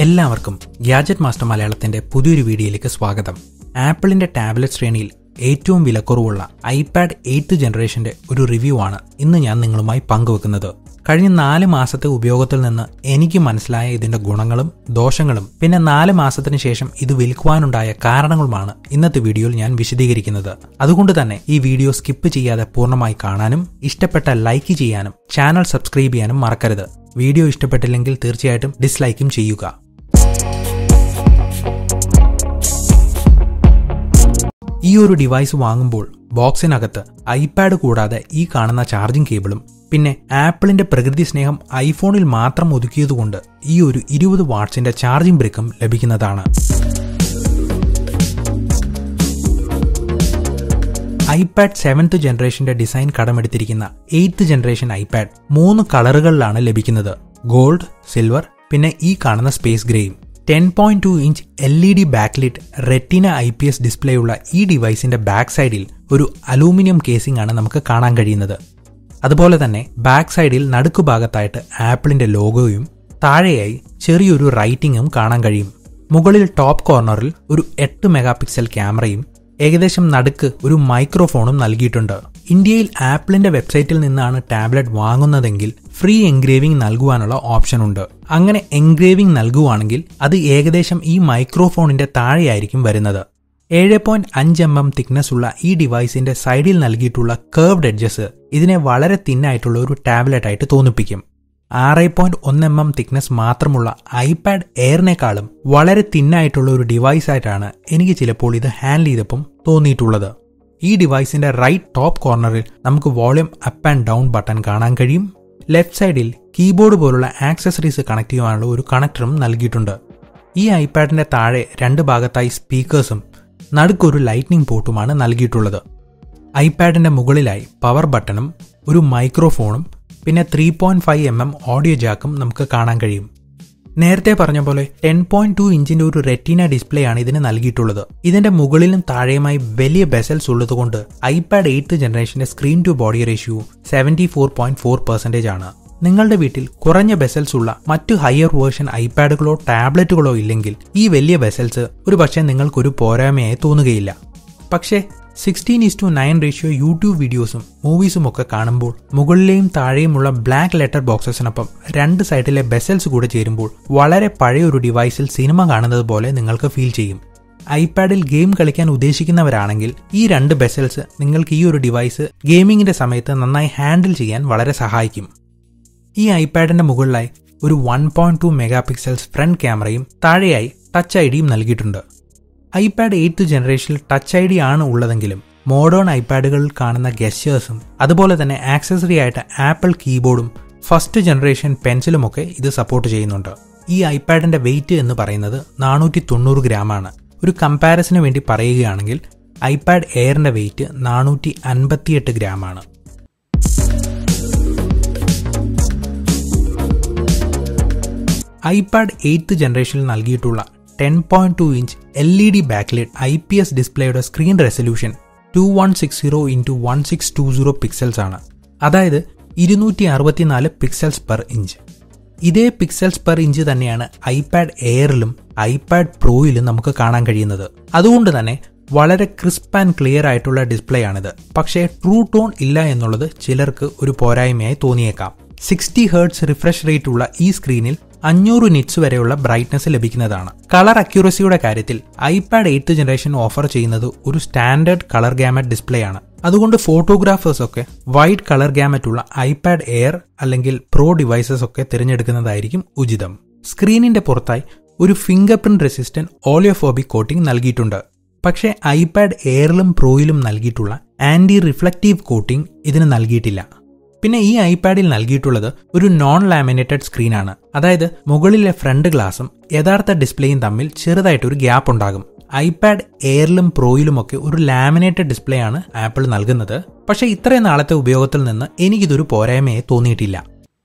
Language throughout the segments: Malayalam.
എല്ലാവർക്കും ഗ്യാജറ്റ് മാസ്റ്റർ മലയാളത്തിന്റെ പുതിയൊരു വീഡിയോയിലേക്ക് സ്വാഗതം ആപ്പിളിന്റെ ടാബ്ലറ്റ് ശ്രേണിയിൽ ഏറ്റവും വിലക്കുറവുള്ള ഐപാഡ് എയ്ത്ത് ജനറേഷന്റെ ഒരു റിവ്യൂ ആണ് ഇന്ന് ഞാൻ നിങ്ങളുമായി പങ്കുവെക്കുന്നത് കഴിഞ്ഞ നാല് മാസത്തെ ഉപയോഗത്തിൽ നിന്ന് എനിക്ക് മനസ്സിലായ ഇതിന്റെ ഗുണങ്ങളും ദോഷങ്ങളും പിന്നെ നാല് മാസത്തിന് ശേഷം ഇത് വിൽക്കുവാനുണ്ടായ കാരണങ്ങളുമാണ് ഇന്നത്തെ വീഡിയോയിൽ ഞാൻ വിശദീകരിക്കുന്നത് അതുകൊണ്ട് തന്നെ ഈ വീഡിയോ സ്കിപ്പ് ചെയ്യാതെ പൂർണ്ണമായി കാണാനും ഇഷ്ടപ്പെട്ട ലൈക്ക് ചെയ്യാനും ചാനൽ സബ്സ്ക്രൈബ് ചെയ്യാനും മറക്കരുത് വീഡിയോ ഇഷ്ടപ്പെട്ടില്ലെങ്കിൽ തീർച്ചയായിട്ടും ഡിസ്ലൈക്കും ചെയ്യുക ഈ ഒരു ഡിവൈസ് വാങ്ങുമ്പോൾ ബോക്സിനകത്ത് ഐപാഡ് കൂടാതെ ഈ കാണുന്ന ചാർജിംഗ് കേബിളും പിന്നെ ആപ്പിളിന്റെ പ്രകൃതി സ്നേഹം ഐഫോണിൽ മാത്രം ഒതുക്കിയതുകൊണ്ട് ഈ ഒരു ഇരുപത് വാട്ട്സിന്റെ ചാർജിംഗ് ബ്രിക്കും ലഭിക്കുന്നതാണ് ഐപാഡ് സെവൻത്ത് ജനറേഷന്റെ ഡിസൈൻ കടമെടുത്തിരിക്കുന്ന എയ്ത്ത് ജനറേഷൻ ഐപാഡ് മൂന്ന് കളറുകളിലാണ് ലഭിക്കുന്നത് ഗോൾഡ് സിൽവർ പിന്നെ ഈ കാണുന്ന സ്പേസ് ഗ്രേയും ten point two inch L E D backlit retina I P S display ഉള്ള ഈ ഡിവൈസിന്റെ ബാക്ക് സൈഡിൽ ഒരു അലൂമിനിയം കേസിംഗ് ആണ് നമുക്ക് കാണാൻ കഴിയുന്നത് അതുപോലെ തന്നെ ബാക്ക് സൈഡിൽ നടുക്കു ഭാഗത്തായിട്ട് ആപ്പിളിന്റെ ലോഗോയും താഴെയായി ചെറിയൊരു റൈറ്റിംഗും കാണാൻ കഴിയും മുകളിൽ ടോപ്പ് കോർണറിൽ ഒരു എട്ട് മെഗാ പിക്സൽ ക്യാമറയും ഏകദേശം നടുക്ക് ഒരു മൈക്രോഫോണും നൽകിയിട്ടുണ്ട് ഇന്ത്യയിൽ ആപ്പിളിന്റെ വെബ്സൈറ്റിൽ നിന്നാണ് ടാബ്ലറ്റ് വാങ്ങുന്നതെങ്കിൽ ഫ്രീ എൻഗ്രേവിംഗ് നൽകുവാനുള്ള ഓപ്ഷൻ ഉണ്ട് അങ്ങനെ എൻഗ്രേവിംഗ് നൽകുവാണെങ്കിൽ അത് ഏകദേശം ഈ മൈക്രോഫോണിന്റെ താഴെയായിരിക്കും വരുന്നത് ഏഴ് പോയിന്റ് അഞ്ച് എം എം തിക്നെസ് ഉള്ള ഈ ഡിവൈസിന്റെ സൈഡിൽ നൽകിയിട്ടുള്ള കർവ്ഡ് എഡ്ജസ് ഇതിനെ വളരെ തിന്നായിട്ടുള്ള ഒരു ടാബ്ലറ്റ് ആയിട്ട് തോന്നിപ്പിക്കും ആറ് പോയിന്റ് ഒന്ന് എം എം തിക്നെസ് മാത്രമുള്ള ഐപാഡ് എയറിനേക്കാളും വളരെ തിന്നായിട്ടുള്ള ഒരു ഡിവൈസ് ആയിട്ടാണ് എനിക്ക് ചിലപ്പോൾ ഇത് ഹാൻഡിൽ ചെയ്തപ്പം തോന്നിയിട്ടുള്ളത് ഈ ഡിവൈസിന്റെ റൈറ്റ് ടോപ്പ് കോർണറിൽ നമുക്ക് volume up and down button കാണാൻ കഴിയും ലെഫ്റ്റ് സൈഡിൽ കീബോർഡ് പോലുള്ള ആക്സസറീസ് കണക്ട് ചെയ്യാനുള്ള ഒരു കണക്ടറും നൽകിയിട്ടുണ്ട് ഈ ഐപാഡിന്റെ താഴെ രണ്ട് ഭാഗത്തായി സ്പീക്കേഴ്സും നടുക്കൊരു ലൈറ്റ്നിങ് പോർട്ടുമാണ് നൽകിയിട്ടുള്ളത് ഐപാഡിന്റെ മുകളിലായി പവർ ബട്ടണും ഒരു മൈക്രോഫോണും പിന്നെ three point five M M audio ജാക്കും നമുക്ക് കാണാൻ കഴിയും നേരത്തെ പറഞ്ഞ പോലെ ടെൻ പോയിന്റ് ടു ഇഞ്ചിന്റെ ഒരു റെറ്റീന ഡിസ്പ്ലേ ആണ് ഇതിന് നൽകിയിട്ടുള്ളത് ഇതിന്റെ മുകളിലും താഴെയുമായി വലിയ ബെസൽസ് ഉള്ളതുകൊണ്ട് ഐപാഡ് എയ്ത്ത് ജനറേഷന്റെ screen to body ratio seventy four point four percentage ആണ് നിങ്ങളുടെ വീട്ടിൽ കുറഞ്ഞ ബെസൽസ് ഉള്ള മറ്റു ഹയർ വേർഷൻ ഐപാഡുകളോ ടാബ്ലറ്റുകളോ ഇല്ലെങ്കിൽ ഈ വലിയ ബെസൽസ് ഒരു പക്ഷേ നിങ്ങൾക്കൊരു പോരായ്മയായി തോന്നുകയില്ല പക്ഷേ sixteen is to nine ratio YouTube വീഡിയോസും മൂവീസും ഒക്കെ കാണുമ്പോൾ മുകളിലെയും താഴെയുമുള്ള ബ്ലാക്ക് ലെറ്റർ ബോക്സസിനൊപ്പം രണ്ട് സൈഡിലെ ബെസൽസ് കൂടെ ചേരുമ്പോൾ വളരെ പഴയ ഒരു ഡിവൈസിൽ സിനിമ കാണുന്നത് പോലെ നിങ്ങൾക്ക് ഫീൽ ചെയ്യും ഐപാഡിൽ ഗെയിം കളിക്കാൻ ഉദ്ദേശിക്കുന്നവരാണെങ്കിൽ ഈ രണ്ട് ബെസൽസ് നിങ്ങൾക്ക് ഈ ഒരു ഡിവൈസ് ഗെയിമിങ്ങിന്റെ സമയത്ത് നന്നായി ഹാൻഡിൽ ചെയ്യാൻ വളരെ സഹായിക്കും ഈ ഐപാഡിന്റെ മുകളിലായി ഒരു one point two mega pixels front ക്യാമറയും താഴെയായി ടച്ച് ഐ ഡിയും നൽകിയിട്ടുണ്ട് ഐപാഡ് എയ്ത്ത് ജനറേഷനിൽ ടച്ച് ഐ ഡി ആണ് ഉള്ളതെങ്കിലും മോഡേൺ ഐപാഡുകളിൽ കാണുന്ന ഗെസ്റ്റേഴ്സും അതുപോലെ തന്നെ ആക്സസറി ആയിട്ട് ആപ്പിൾ കീബോർഡും ഫസ്റ്റ് ജനറേഷൻ പെൻസിലുമൊക്കെ ഇത് സപ്പോർട്ട് ചെയ്യുന്നുണ്ട് ഈ ഐപാഡിന്റെ വെയിറ്റ് എന്ന് പറയുന്നത് നാനൂറ്റി തൊണ്ണൂറ് ഗ്രാമാണ് ഒരു കമ്പാരിസന് വേണ്ടി പറയുകയാണെങ്കിൽ ഐപാഡ് എയറിന്റെ വെയിറ്റ് നാനൂറ്റി അൻപത്തിയെട്ട് ഗ്രാമാണ് ഐപാഡ് എയ്ത്ത് ജനറേഷനിൽ നൽകിയിട്ടുള്ള ten point two inch L E D backlit I P S ഡിസ്പ്ലേയുടെ screen resolution two one six zero into one six two zero pixels ആണ് അതായത് ഇരുന്നൂറ്റി അറുപത്തിനാല് പിക്സൽസ് പെർ ഇഞ്ച് ഇതേ പിക്സൽസ് പെർ ഇഞ്ച് തന്നെയാണ് ഐപാഡ് എയറിലും ഐപാഡ് പ്രോയിലും നമുക്ക് കാണാൻ കഴിയുന്നത് അതുകൊണ്ട് തന്നെ വളരെ ക്രിസ്പ് ആൻഡ് ക്ലിയർ ആയിട്ടുള്ള ഡിസ്പ്ലേ ആണിത് പക്ഷേ ട്രൂ ടോൺ ഇല്ല എന്നുള്ളത് ചിലർക്ക് ഒരു പോരായ്മയായി തോന്നിയേക്കാം സിക്സ്റ്റി ഹേർട്സ് റിഫ്രഷ് റേറ്റ് ഉള്ള ഈ സ്ക്രീനിൽ അഞ്ഞൂറ് നിറ്റ്സ് വരെയുള്ള ബ്രൈറ്റ്നസ് ലഭിക്കുന്നതാണ് കളർ അക്യൂറസിയുടെ കാര്യത്തിൽ ഐപാഡ് എയ്ത്ത് ജനറേഷൻ ഓഫർ ചെയ്യുന്നത് ഒരു സ്റ്റാൻഡേർഡ് കളർ ഗാമറ്റ് ഡിസ്പ്ലേ ആണ് അതുകൊണ്ട് ഫോട്ടോഗ്രാഫേഴ്സ് ഒക്കെ വൈഡ് കളർ ഗാമറ്റ് ഉള്ള ഐപാഡ് എയർ അല്ലെങ്കിൽ പ്രോ ഡിവൈസസ് ഒക്കെ തിരഞ്ഞെടുക്കുന്നതായിരിക്കും ഉചിതം സ്ക്രീനിന്റെ പുറത്തായി ഒരു fingerprint resistant oleophobic coating നൽകിയിട്ടുണ്ട് പക്ഷേ ഐപാഡ് എയറിലും പ്രോയിലും നൽകിയിട്ടുള്ള ആന്റി റിഫ്ലക്റ്റീവ് കോട്ടിംഗ് ഇതിന് നൽകിയിട്ടില്ല പിന്നെ ഈ ഐപാഡിൽ നൽകിയിട്ടുള്ളത് ഒരു നോൺ ലാമിനേറ്റഡ് സ്ക്രീനാണ് അതായത് മുകളിലെ ഫ്രണ്ട് ഗ്ലാസും യഥാർത്ഥ ഡിസ്പ്ലേയും തമ്മിൽ ചെറുതായിട്ട് ഒരു ഗ്യാപ്പ് ഉണ്ടാകും ഐപാഡ് എയറിലും പ്രോയിലുമൊക്കെ ഒരു ലാമിനേറ്റഡ് ഡിസ്പ്ലേ ആണ് ആപ്പിൾ നൽകുന്നത് പക്ഷേ ഇത്രയും നാളത്തെ ഉപയോഗത്തിൽ നിന്ന് എനിക്കിതൊരു പോരായ്മയെ തോന്നിയിട്ടില്ല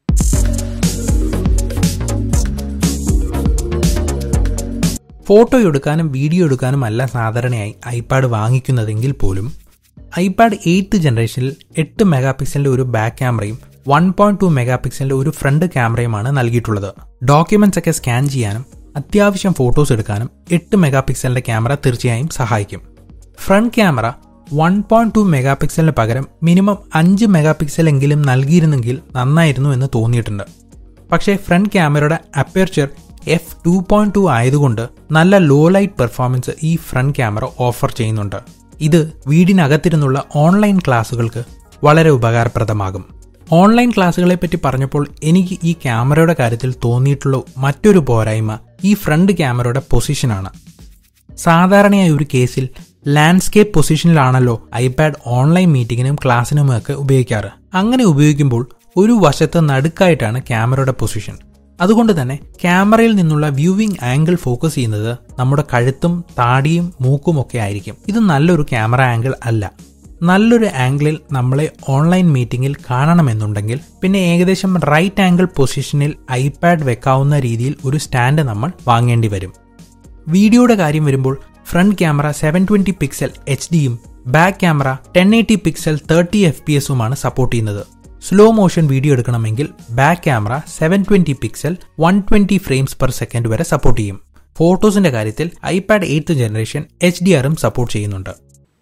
ഫോട്ടോ എടുക്കാനും വീഡിയോ എടുക്കാനും അല്ല സാധാരണയായി ഐപാഡ് വാങ്ങിക്കുന്നതെങ്കിൽ പോലും ഐപാഡ് എയ്ത്ത് ജനറേഷനിൽ എട്ട് മെഗാ പിക്സലിന്റെ ഒരു ബാക്ക് ക്യാമറയും വൺ പോയിന്റ് ടു മെഗാ പിക്സലിന്റെ ഒരു ഫ്രണ്ട് ക്യാമറയുമാണ് നൽകിയിട്ടുള്ളത് ഡോക്യുമെന്റ്സ് ഒക്കെ സ്കാൻ ചെയ്യാനും അത്യാവശ്യം ഫോട്ടോസ് എടുക്കാനും എട്ട് മെഗാ പിക്സലിന്റെ ക്യാമറ തീർച്ചയായും സഹായിക്കും front camera one point two mega പിക്സലിന് പകരം മിനിമം അഞ്ച് മെഗാ പിക്സൽ എങ്കിലും നൽകിയിരുന്നെങ്കിൽ നന്നായിരുന്നു എന്ന് തോന്നിയിട്ടുണ്ട് പക്ഷേ ഫ്രണ്ട് ക്യാമറയുടെ aperture F two point two ആയതുകൊണ്ട് നല്ല ലോ ലൈറ്റ് പെർഫോമൻസ് ഈ ഫ്രണ്ട് ക്യാമറ ഓഫർ ചെയ്യുന്നുണ്ട് ഇത് വീടിനകത്തിരുന്നുള്ള ഓൺലൈൻ ക്ലാസ്സുകൾക്ക് വളരെ ഉപകാരപ്രദമാകും ഓൺലൈൻ ക്ലാസ്സുകളെ പറ്റി പറഞ്ഞപ്പോൾ എനിക്ക് ഈ ക്യാമറയുടെ കാര്യത്തിൽ തോന്നിയിട്ടുള്ള മറ്റൊരു പോരായ്മ ഈ ഫ്രണ്ട് ക്യാമറയുടെ പൊസിഷനാണ് സാധാരണയായി ഒരു കേസിൽ ലാൻഡ്സ്കേപ്പ് പൊസിഷനിലാണല്ലോ ഐപാഡ് ഓൺലൈൻ മീറ്റിങ്ങിനും ക്ലാസ്സിനുമൊക്കെ ഉപയോഗിക്കാറ് അങ്ങനെ ഉപയോഗിക്കുമ്പോൾ ഒരു വശത്ത് നടുക്കായിട്ടാണ് ക്യാമറയുടെ പൊസിഷൻ അതുകൊണ്ട് തന്നെ ക്യാമറയിൽ നിന്നുള്ള വ്യൂവിംഗ് ആംഗിൾ ഫോക്കസ് ചെയ്യുന്നത് നമ്മുടെ കഴുത്തും താടിയും മൂക്കും ഒക്കെ ആയിരിക്കും ഇത് നല്ലൊരു ക്യാമറ ആംഗിൾ അല്ല നല്ലൊരു ആംഗിളിൽ നമ്മളെ ഓൺലൈൻ മീറ്റിംഗിൽ കാണണമെന്നുണ്ടെങ്കിൽ പിന്നെ ഏകദേശം റൈറ്റ് ആംഗിൾ പൊസിഷനിൽ ഐപാഡ് വെക്കാവുന്ന രീതിയിൽ ഒരു സ്റ്റാൻഡ് നമ്മൾ വാങ്ങേണ്ടി വരും വീഡിയോയുടെ കാര്യം വരുമ്പോൾ front camera seven twenty pixel H ഡിയും back camera ten eighty pixel thirty F P എസുമാണ് സപ്പോർട്ട് ചെയ്യുന്നത് സ്ലോ മോഷൻ വീഡിയോ എടുക്കണമെങ്കിൽ back camera seven twenty pixel one twenty frames per second വരെ സപ്പോർട്ട് ചെയ്യും ഫോട്ടോസിന്റെ കാര്യത്തിൽ iPad eighth generation H D ആറും സപ്പോർട്ട് ചെയ്യുന്നുണ്ട്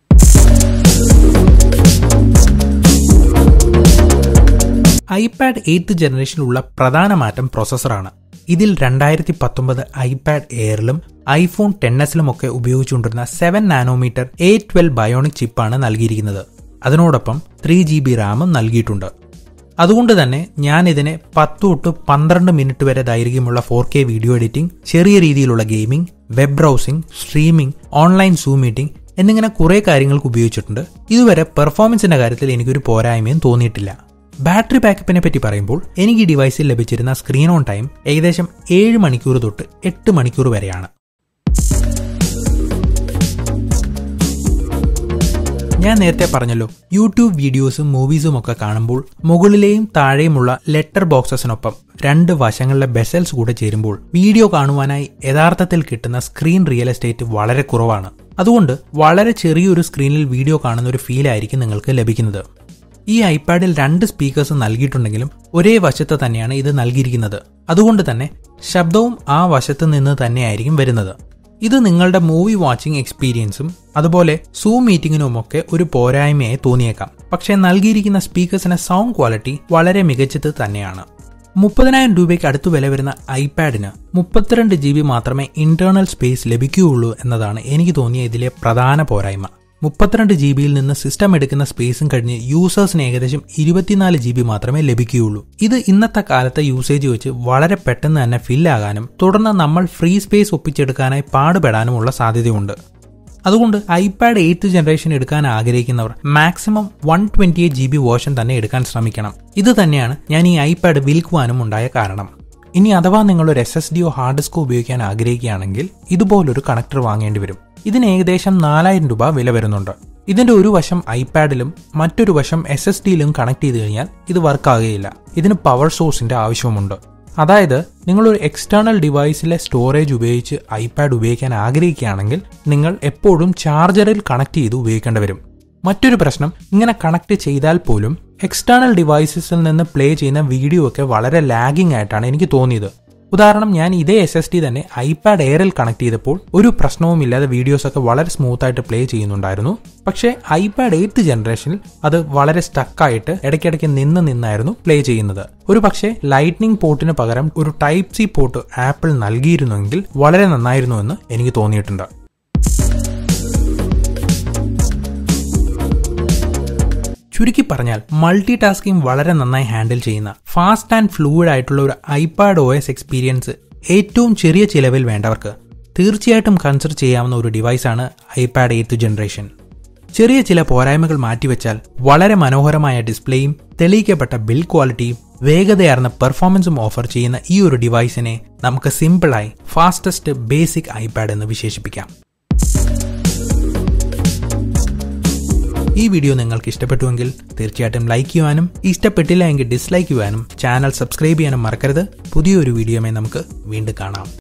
ഐപാഡ് എയ്ത്ത് ജനറേഷനിലുള്ള പ്രധാന മാറ്റം പ്രോസസ്സറാണ് ഇതിൽ രണ്ടായിരത്തി പത്തൊമ്പത് ഐപാഡ് എയറിലും ഐഫോൺ ടെൻ എസിലും ഒക്കെ ഉപയോഗിച്ചുകൊണ്ടിരുന്ന seven nanometer A twelve bionic ചിപ്പാണ് നൽകിയിരിക്കുന്നത് അതിനോടൊപ്പം ത്രീ ജി ബി റാമും നൽകിയിട്ടുണ്ട് അതുകൊണ്ട് തന്നെ ഞാൻ ഇതിനെ പത്ത് തൊട്ട് പന്ത്രണ്ട് മിനിറ്റ് വരെ ദൈർഘ്യമുള്ള ഫോർ കെ വീഡിയോ എഡിറ്റിംഗ് ചെറിയ രീതിയിലുള്ള gaming web browsing streaming online zoom meeting എന്നിങ്ങനെ കുറെ കാര്യങ്ങൾക്ക് ഉപയോഗിച്ചിട്ടുണ്ട് ഇതുവരെ പെർഫോമൻസിന്റെ കാര്യത്തിൽ എനിക്കൊരു പോരായ്മയും തോന്നിയിട്ടില്ല ബാറ്ററി ബാക്കപ്പിനെ പറ്റി പറയുമ്പോൾ എനിക്ക് ഈ ഡിവൈസിൽ ലഭിച്ചിരുന്ന സ്ക്രീൻ ഓൺ ടൈം ഏകദേശം ഏഴ് മണിക്കൂർ തൊട്ട് എട്ട് മണിക്കൂർ വരെയാണ് ഞാൻ നേരത്തെ പറഞ്ഞല്ലോ യൂട്യൂബ് വീഡിയോസും മൂവീസും ഒക്കെ കാണുമ്പോൾ മുകളിലെയും താഴെയുമുള്ള ലെറ്റർ ബോക്സസിനൊപ്പം രണ്ട് വശങ്ങളിലെ ബെസൽസ് കൂടെ ചേരുമ്പോൾ വീഡിയോ കാണുവാനായി യഥാർത്ഥത്തിൽ കിട്ടുന്ന സ്ക്രീൻ റിയൽ എസ്റ്റേറ്റ് വളരെ കുറവാണ് അതുകൊണ്ട് വളരെ ചെറിയൊരു സ്ക്രീനിൽ വീഡിയോ കാണുന്ന ഒരു ഫീൽ ആയിരിക്കും നിങ്ങൾക്ക് ലഭിക്കുന്നത് ഈ ഐപാഡിൽ രണ്ട് സ്പീക്കേഴ്സ് നൽകിയിട്ടുണ്ടെങ്കിലും ഒരേ വശത്ത് തന്നെയാണ് ഇത് നൽകിയിരിക്കുന്നത് അതുകൊണ്ട് തന്നെ ശബ്ദവും ആ വശത്ത് നിന്ന് തന്നെയായിരിക്കും വരുന്നത് ഇത് നിങ്ങളുടെ മൂവി വാച്ചിങ് എക്സ്പീരിയൻസും അതുപോലെ സൂം മീറ്റിങ്ങിനുമൊക്കെ ഒരു പോരായ്മയായി തോന്നിയേക്കാം പക്ഷേ നൽകിയിരിക്കുന്ന സ്പീക്കേഴ്സിന്റെ സൗണ്ട് ക്വാളിറ്റി വളരെ മികച്ചത് തന്നെയാണ് മുപ്പതിനായിരം രൂപയ്ക്ക് അടുത്ത് വില വരുന്ന ഐപാഡിന് മുപ്പത്തിരണ്ട് ജി ബി മാത്രമേ ഇന്റേണൽ സ്പേസ് ലഭിക്കുകയുള്ളൂ എന്നതാണ് എനിക്ക് തോന്നിയ ഇതിലെ പ്രധാന പോരായ്മ മുപ്പത്തിരണ്ട് ജി ബിയിൽ നിന്ന് സിസ്റ്റം എടുക്കുന്ന സ്പേസും കഴിഞ്ഞ് യൂസേഴ്സിന് ഏകദേശം ഇരുപത്തിനാല് ജി ബി മാത്രമേ ലഭിക്കുകയുള്ളൂ ഇത് ഇന്നത്തെ കാലത്തെ യൂസേജ് വെച്ച് വളരെ പെട്ടെന്ന് തന്നെ ഫില്ലാകാനും തുടർന്ന് നമ്മൾ ഫ്രീ സ്പേസ് ഒപ്പിച്ചെടുക്കാനായി പാടുപെടാനുമുള്ള സാധ്യതയുണ്ട് അതുകൊണ്ട് ഐപാഡ് എയ്ത്ത് ജനറേഷൻ എടുക്കാൻ ആഗ്രഹിക്കുന്നവർ maximum one twenty eight G B version തന്നെ എടുക്കാൻ ശ്രമിക്കണം ഇത് തന്നെയാണ് ഞാൻ ഈ ഐപാഡ് വിൽക്കുവാനും ഉണ്ടായ കാരണം ഇനി അഥവാ നിങ്ങൾ ഒരു എസ് എസ് ഡിയോ ഹാർഡ് ഡിസ്കോ ഉപയോഗിക്കാൻ ആഗ്രഹിക്കുകയാണെങ്കിൽ ഇതുപോലൊരു കണക്ടർ വാങ്ങേണ്ടി വരും ഇതിന് ഏകദേശം നാലായിരം രൂപ വില വരുന്നുണ്ട് ഇതിന്റെ ഒരു വശം ഐപാഡിലും മറ്റൊരു വശം എസ് എസ് ഡിയിലും കണക്ട് ചെയ്ത് കഴിഞ്ഞാൽ ഇത് വർക്കാകുകയില്ല ഇതിന് പവർ സോഴ്സിന്റെ ആവശ്യമുണ്ട് അതായത് നിങ്ങൾ ഒരു എക്സ്റ്റേണൽ ഡിവൈസിലെ സ്റ്റോറേജ് ഉപയോഗിച്ച് ഐപാഡ് ഉപയോഗിക്കാൻ ആഗ്രഹിക്കുകയാണെങ്കിൽ നിങ്ങൾ എപ്പോഴും ചാർജറിൽ കണക്ട് ചെയ്ത് ഉപയോഗിക്കേണ്ടി വരും മറ്റൊരു പ്രശ്നം ഇങ്ങനെ കണക്ട് ചെയ്താൽ പോലും എക്സ്റ്റേണൽ ഡിവൈസസിൽ നിന്ന് പ്ലേ ചെയ്യുന്ന വീഡിയോ ഒക്കെ വളരെ ലാഗിംഗ് ആയിട്ടാണ് എനിക്ക് തോന്നിയത് ഉദാഹരണം ഞാൻ ഇതേ എസ് എസ് ഡി തന്നെ ഐപാഡ് എയറിൽ കണക്ട് ചെയ്തപ്പോൾ ഒരു പ്രശ്നവുമില്ലാതെ വീഡിയോസ് ഒക്കെ വളരെ സ്മൂത്ത് ആയിട്ട് പ്ലേ ചെയ്യുന്നുണ്ടായിരുന്നു പക്ഷേ ഐപാഡ് എയ്ത്ത് ജനറേഷനിൽ അത് വളരെ സ്റ്റക്കായിട്ട് ഇടയ്ക്കിടയ്ക്ക് നിന്ന് നിന്നായിരുന്നു പ്ലേ ചെയ്യുന്നത് ഒരു പക്ഷേ ലൈറ്റ്നിങ് പോർട്ടിന് പകരം ഒരു ടൈപ്പ് സി പോർട്ട് ആപ്പിൾ നൽകിയിരുന്നെങ്കിൽ വളരെ നന്നായിരുന്നു എന്ന് എനിക്ക് തോന്നിയിട്ടുണ്ട് ചുരുക്കി പറഞ്ഞാൽ മൾട്ടി ടാസ്കിംഗ് വളരെ നന്നായി ഹാൻഡിൽ ചെയ്യുന്ന ഫാസ്റ്റ് ആൻഡ് ഫ്ലൂയിഡ് ആയിട്ടുള്ള ഒരു ഐപാഡ് ഒ എസ് എക്സ്പീരിയൻസ് ഏറ്റവും ചെറിയ ചിലവിൽ വേണ്ടവർക്ക് തീർച്ചയായിട്ടും കൺസിഡർ ചെയ്യാവുന്ന ഒരു ഡിവൈസാണ് ഐപാഡ് എയ്ത്ത് ജനറേഷൻ ചെറിയ ചില പോരായ്മകൾ മാറ്റിവെച്ചാൽ വളരെ മനോഹരമായ ഡിസ്പ്ലേയും തെളിയിക്കപ്പെട്ട ബിൽഡ് ക്വാളിറ്റിയും വേഗതയാർന്ന പെർഫോമൻസും ഓഫർ ചെയ്യുന്ന ഈ ഒരു ഡിവൈസിനെ നമുക്ക് സിമ്പിളായി ഫാസ്റ്റസ്റ്റ് ബേസിക് ഐപാഡ് എന്ന് വിശേഷിപ്പിക്കാം ഈ വീഡിയോ നിങ്ങൾക്ക് ഇഷ്ടപ്പെട്ടുവെങ്കിൽ തീർച്ചയായിട്ടും ലൈക്ക് ചെയ്യുവാനും ഇഷ്ടപ്പെട്ടില്ല എങ്കിൽ ഡിസ്ലൈക്ക് ചെയ്യുവാനും ചാനൽ സബ്സ്ക്രൈബ് ചെയ്യാനും മറക്കരുത് പുതിയൊരു വീഡിയോയുമായി നമുക്ക് വീണ്ടും കാണാം